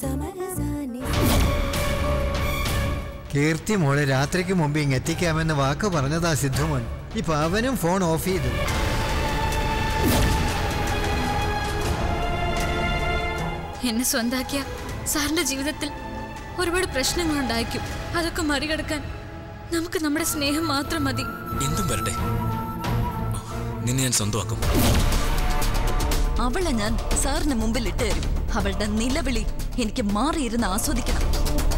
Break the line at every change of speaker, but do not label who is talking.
കീർത്തി മോളെ രാത്രിക്ക് മുമ്പ് ഇങ്ങ് എത്തിക്കാമെന്ന് വാക്ക് പറഞ്ഞതാ സിദ്ധുമോൻ ഇപ്പൊ അവനും ഫോൺ ഓഫ് ചെയ്തു
എന്നെ സ്വന്താക്കിയ സാറിന്റെ ജീവിതത്തിൽ ഒരുപാട് പ്രശ്നങ്ങൾ ഉണ്ടായിരിക്കും അതൊക്കെ മറികടക്കാൻ നമുക്ക് നമ്മുടെ സ്നേഹം മാത്രം മതി
എന്തും വരട്ടെ നിന്നെ ഞാൻ സ്വന്തമാക്കും
അവളെ ഞാൻ സാറിന് മുമ്പിൽ ഇട്ട് തരും അവളുടെ നിലവിളി എനിക്ക് മാറിയിരുന്ന് ആസ്വദിക്കണം